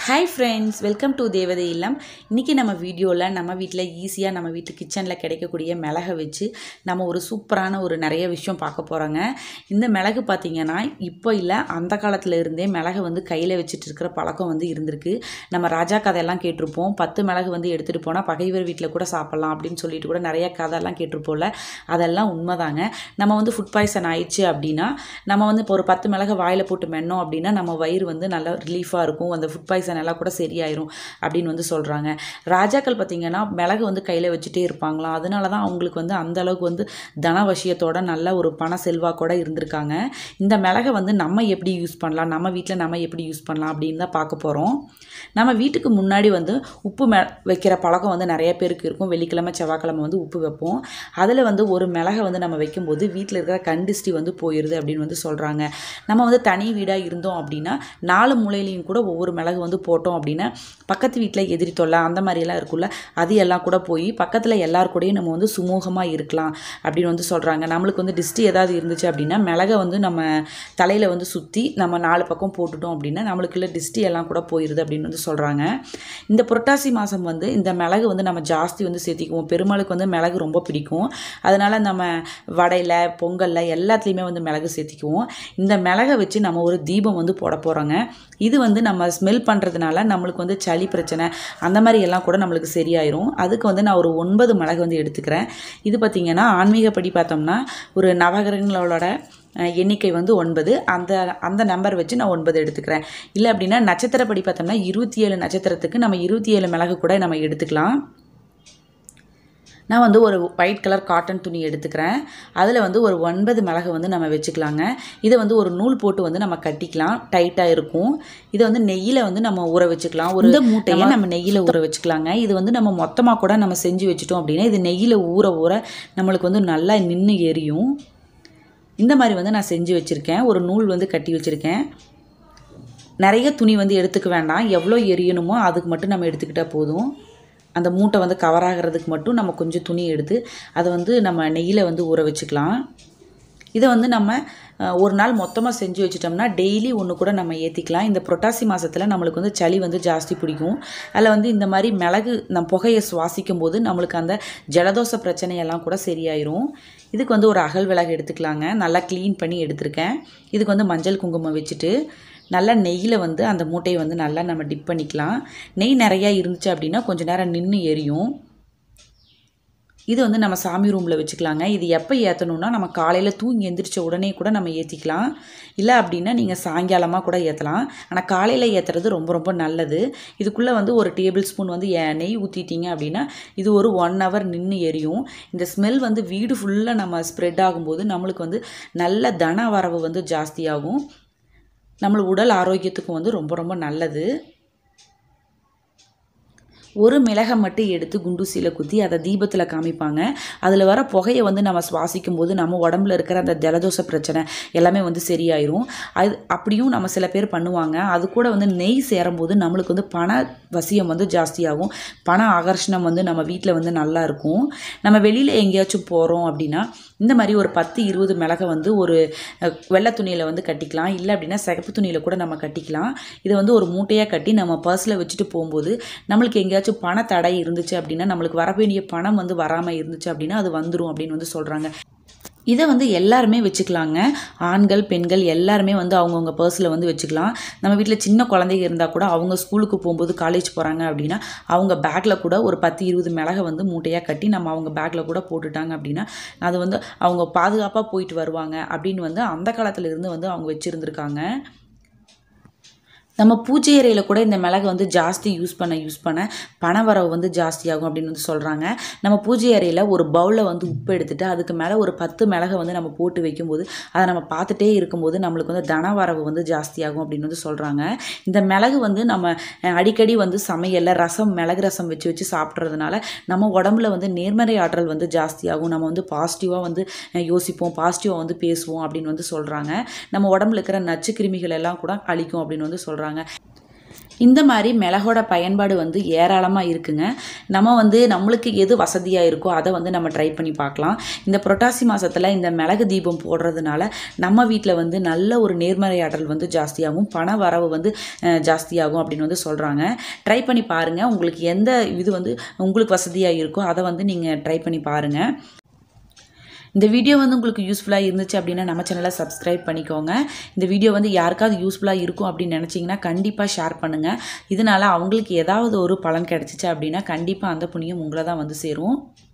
hi friends welcome to தேவதை இல்லம் இன்றைக்கி நம்ம வீடியோவில் நம்ம வீட்டில் ஈஸியாக நம்ம வீட்டு கிச்சனில் கிடைக்கக்கூடிய மிளகை வச்சு நம்ம ஒரு சூப்பரான ஒரு நிறைய விஷயம் பார்க்க போகிறோங்க இந்த மிளகு பார்த்திங்கன்னா இப்போ இல்லை அந்த காலத்தில் இருந்தே மிளகு வந்து கையில் வச்சுட்டு இருக்கிற பழக்கம் வந்து இருந்திருக்கு நம்ம ராஜா கதையெல்லாம் கேட்டிருப்போம் பத்து மிளகு வந்து எடுத்துகிட்டு போனால் பகைவர் வீட்டில் கூட சாப்பிட்லாம் அப்படின்னு சொல்லிட்டு கூட நிறைய கதையெல்லாம் கேட்டிருப்போம்ல அதெல்லாம் உண்மைதாங்க நம்ம வந்து ஃபுட் பாய்சன் ஆயிடுச்சு அப்படின்னா நம்ம வந்து இப்போ ஒரு பத்து மிளகு வாயில் போட்டு மென்னோம் அப்படின்னா நம்ம வயிறு வந்து நல்லா ரிலீஃபாக இருக்கும் அந்த ஃபுட் பாய்சன் எல்லாம் கூட சரியாயிரும் அப்படின்னு வந்து சொல்கிறாங்க ராஜாக்கள் பார்த்திங்கன்னா மிளகு வந்து கையில் வச்சுட்டே இருப்பாங்களாம் அதனால தான் அவங்களுக்கு வந்து அந்த அளவுக்கு வந்து தனவசியத்தோட நல்ல ஒரு பண செல்வாக்கோட இருந்திருக்காங்க இந்த மிளகை வந்து நம்ம எப்படி யூஸ் பண்ணலாம் நம்ம வீட்டில் நம்ம எப்படி யூஸ் பண்ணலாம் அப்படின்னு தான் பார்க்க போகிறோம் நம்ம வீட்டுக்கு முன்னாடி வந்து உப்பு மெ வைக்கிற பழக்கம் வந்து நிறைய பேருக்கு இருக்கும் வெள்ளிக்கிழமை செவ்வாய்க்கிழமை வந்து உப்பு வைப்போம் அதில் வந்து ஒரு மிளகை வந்து நம்ம வைக்கும்போது வீட்டில் இருக்கிற கண்டிஸ்டி வந்து போயிடுது அப்படின்னு வந்து சொல்கிறாங்க நம்ம வந்து தனி வீடாக இருந்தோம் அப்படின்னா நாலு மூலையிலையும் கூட ஒவ்வொரு மிளகு வந்து போட்டோம் அப்படின்னா பக்கத்து வீட்டில் எதிரி தொல்லை அந்த மாதிரியெல்லாம் இருக்குல்ல அது எல்லாம் கூட போய் பக்கத்தில் எல்லார் கூடயும் நம்ம வந்து சுமூகமாக இருக்கலாம் அப்படின்னு வந்து சொல்கிறாங்க நம்மளுக்கு வந்து டிஸ்டி ஏதாவது இருந்துச்சு அப்படின்னா மிளகை வந்து நம்ம தலையில் வந்து சுற்றி நம்ம நாலு பக்கம் போட்டுட்டோம் அப்படின்னா நம்மளுக்குள்ள டிஸ்டி எல்லாம் கூட போயிடுது அப்படின்னு வந்து சொல்கிறாங்க இந்த புரட்டாசி மாதம் வந்து இந்த மிளகு வந்து நம்ம ஜாஸ்தி வந்து சேர்த்திக்குவோம் பெருமாளுக்கு வந்து மிளகு ரொம்ப பிடிக்கும் அதனால் நம்ம வடையில் பொங்கலில் எல்லாத்துலேயுமே வந்து மிளகு சேர்த்திக்குவோம் இந்த மிளகை வச்சு நம்ம ஒரு தீபம் வந்து போட போகிறோங்க இது வந்து நம்ம ஸ்மெல் பண்ணுறதுனால நம்மளுக்கு வந்து சளி பிரச்சனை அந்த மாதிரி எல்லாம் கூட நம்மளுக்கு சரியாயிரும் அதுக்கு வந்து நான் ஒரு ஒன்பது மிளகு வந்து எடுத்துக்கிறேன் இது பார்த்திங்கன்னா ஆன்மீகப்படி பார்த்தோம்னா ஒரு நவகிரகங்களோட அஹ், எண்ணிக்கை வந்து ஒன்பது அந்த அந்த நம்பர் வச்சு நான் ஒன்பது எடுத்துக்கிறேன் இல்லை அப்படின்னா நட்சத்திரப்படி பார்த்தோம்னா இருபத்தி ஏழு நட்சத்திரத்துக்கு நம்ம இருபத்தி ஏழு மிளகு கூட நம்ம எடுத்துக்கலாம் நான் வந்து ஒரு ஒயிட் கலர் காட்டன் துணி எடுத்துக்கிறேன் அதில் வந்து ஒரு ஒன்பது மிளகு வந்து நம்ம வச்சுக்கலாங்க இதை வந்து ஒரு நூல் போட்டு வந்து நம்ம கட்டிக்கலாம் டைட்டாக இருக்கும் இதை வந்து நெய்யில் வந்து நம்ம ஊற வச்சுக்கலாம் ஒரு இந்த மூட்டையை நம்ம நெய்யில் ஊற வச்சுக்கலாங்க இது வந்து நம்ம மொத்தமாக கூட நம்ம செஞ்சு வச்சுட்டோம் அப்படின்னா இது நெய்யில் ஊற ஊற நம்மளுக்கு வந்து நல்லா நின்று எரியும் இந்த மாதிரி வந்து நான் செஞ்சு வச்சுருக்கேன் ஒரு நூல் வந்து கட்டி வச்சுருக்கேன் நிறைய துணி வந்து எடுத்துக்க வேண்டாம் எவ்வளோ எரியணுமோ அதுக்கு மட்டும் நம்ம எடுத்துக்கிட்டால் போதும் அந்த மூட்டை வந்து கவர் ஆகிறதுக்கு மட்டும் நம்ம கொஞ்சம் துணி எடுத்து அதை வந்து நம்ம நெய்யில் வந்து ஊற வச்சுக்கலாம் இதை வந்து நம்ம அஹ், ஒரு நாள் மொத்தமாக செஞ்சு வச்சிட்டோம்னா டெய்லி ஒன்று கூட நம்ம ஏற்றிக்கலாம் இந்த புரட்டாசி மாதத்தில் நம்மளுக்கு வந்து சளி வந்து ஜாஸ்தி பிடிக்கும் அதில் வந்து இந்த மாதிரி மிளகு நம்ம புகையை சுவாசிக்கும் போது நம்மளுக்கு அந்த ஜலதோஷ பிரச்சனையெல்லாம் கூட சரியாயிரும் இதுக்கு வந்து ஒரு அகல் விளக்கு எடுத்துக்கலாங்க நல்லா க்ளீன் பண்ணி எடுத்திருக்கேன் இதுக்கு வந்து மஞ்சள் குங்குமம் வச்சுட்டு நல்லா நெய்யில் வந்து அந்த மூட்டையை வந்து நல்லா நம்ம டிப் பண்ணிக்கலாம் நெய் நிறையா இருந்துச்சு அப்படின்னா கொஞ்சம் நேரம் நின்று எரியும் இது வந்து நம்ம சாமி ரூமில் வச்சுக்கலாங்க இது எப்போ ஏற்றணும்னா நம்ம காலையில் தூங்கி எந்திரிச்ச உடனே கூட நம்ம ஏற்றிக்கலாம் இல்லை அப்படின்னா நீங்கள் சாயங்காலமாக கூட ஏற்றலாம் ஆனால் காலையில் ஏற்றுறது ரொம்ப ரொம்ப நல்லது இதுக்குள்ளே வந்து ஒரு டேபிள் ஸ்பூன் வந்து எ- நெய் ஊற்றிட்டீங்க அப்படின்னா இது ஒரு ஒன் ஹவர் நின்று எரியும் இந்த ஸ்மெல் வந்து வீடு ஃபுல்லாக நம்ம ஸ்ப்ரெட் ஆகும்போது நம்மளுக்கு வந்து நல்ல தன வரவு வந்து ஜாஸ்தியாகும் நம்ம உடல் ஆரோக்கியத்துக்கும் வந்து ரொம்ப ரொம்ப நல்லது ஒரு மிளகை மட்டும் எடுத்து குண்டூசியில் குத்தி அதை தீபத்தில் காமிப்பாங்க அதில் வர புகையை வந்து நம்ம சுவாசிக்கும் போது நம்ம உடம்புல இருக்கிற அந்த ஜலதோஷ பிரச்சனை எல்லாமே வந்து சரியாயிரும் அது அப்படியும் நம்ம சில பேர் பண்ணுவாங்க அது கூட வந்து நெய் சேரும்போது நம்மளுக்கு வந்து பண வசியம் வந்து ஜாஸ்தியாகும் பண ஆகர்ஷணம் வந்து நம்ம வீட்டில் வந்து நல்லா இருக்கும் நம்ம வெளியில் எங்கேயாச்சும் போகிறோம் அப்படின்னா இந்த மாதிரி ஒரு பத்து இருபது மிளகை வந்து ஒரு அஹ், வெள்ளை துணியில் வந்து கட்டிக்கலாம் இல்லை அப்படின்னா சிகப்பு துணியில் கூட நம்ம கட்டிக்கலாம் இதை வந்து ஒரு மூட்டையாக கட்டி நம்ம பர்ஸில் வச்சுட்டு போகும்போது நம்மளுக்கு எங்கேயாச்சும் பண தடை இருந்துச்சு அப்படின்னா நம்மளுக்கு வர வேண்டிய பணம் வந்து வராமல் இருந்துச்சு அப்படின்னா அது வந்துடும் அப்படின்னு வந்து சொல்கிறாங்க இதை வந்து எல்லாருமே வச்சுக்கலாங்க ஆண்கள் பெண்கள் எல்லாருமே வந்து அவங்கவுங்க பர்ஸில் வந்து வச்சுக்கலாம் நம்ம வீட்டில் சின்ன குழந்தைங்க இருந்தால் கூட அவங்க ஸ்கூலுக்கு போகும்போது காலேஜ் போகிறாங்க அப்படின்னா அவங்க பேக்கில் கூட ஒரு பத்து இருபது மிளகை வந்து மூட்டையாக கட்டி நம்ம அவங்க பேக்கில் கூட போட்டுட்டாங்க அப்படின்னா அது வந்து அவங்க பாதுகாப்பாக போயிட்டு வருவாங்க அப்படின்னு வந்து அந்த காலத்துல இருந்து வந்து அவங்க வச்சுருந்துருக்காங்க நம்ம பூஜை அறையில் கூட இந்த மிளகு வந்து ஜாஸ்தி யூஸ் பண்ண யூஸ் பண்ண பணவரவு வந்து ஜாஸ்தியாகும் அப்படின்னு வந்து சொல்கிறாங்க நம்ம பூஜை அறையில் ஒரு பவுலில் வந்து உப்பு எடுத்துட்டு அதுக்கு மேலே ஒரு பத்து மிளகை வந்து நம்ம போட்டு வைக்கும்போது அதை நம்ம பார்த்துட்டே இருக்கும்போது நம்மளுக்கு வந்து தனவரவு வந்து ஜாஸ்தியாகும் அப்படின்னு வந்து சொல்கிறாங்க இந்த மிளகு வந்து நம்ம அஹ், அடிக்கடி வந்து சமையலில் ரசம் மிளகு ரசம் வச்சு வச்சு சாப்பிட்றதுனால நம்ம உடம்புல வந்து நேர்மறை ஆற்றல் வந்து ஜாஸ்தியாகும் நம்ம வந்து பாசிட்டிவாக வந்து அஹ், யோசிப்போம் பாசிட்டிவாக வந்து பேசுவோம் அப்படின்னு வந்து சொல்கிறாங்க நம்ம உடம்புல இருக்கிற நச்சு கிருமிகள் எல்லாம் கூட அழிக்கும் அப்படின்னு வந்து சொல்கிறாங்க இந்த மாதிரி மிளகோட பயன்பாடு வந்து ஏராளமாக இருக்குங்க நம்ம வந்து நம்மளுக்கு எது வசதியாக இருக்கோ அதை வந்து நம்ம ட்ரை பண்ணி பார்க்கலாம் இந்த புரட்டாசி மாதத்தில் இந்த மிளகு தீபம் போடுறதுனால நம்ம வீட்டில் வந்து நல்ல ஒரு நேர்மறை ஆற்றல் வந்து ஜாஸ்தியாகும் பண வரவு வந்து அஹ், ஜாஸ்தியாகும் அப்படின்னு வந்து சொல்கிறாங்க ட்ரை பண்ணி பாருங்கள் உங்களுக்கு எந்த இது வந்து உங்களுக்கு வசதியாக இருக்கோ அதை வந்து நீங்கள் ட்ரை பண்ணி பாருங்கள் இந்த வீடியோ வந்து உங்களுக்கு யூஸ்ஃபுல்லாக இருந்துச்சு அப்படின்னா நம்ம சேனலை சப்ஸ்கிரைப் பண்ணிக்கோங்க இந்த வீடியோ வந்து யாருக்காவது யூஸ்ஃபுல்லாக இருக்கும் அப்படின்னு நினச்சிங்கன்னா கண்டிப்பாக ஷேர் பண்ணுங்கள் இதனால் அவங்களுக்கு ஏதாவது ஒரு பலன் கிடச்சிச்சு அப்படின்னா கண்டிப்பாக அந்த புண்ணியம் உங்களை தான் வந்து சேரும்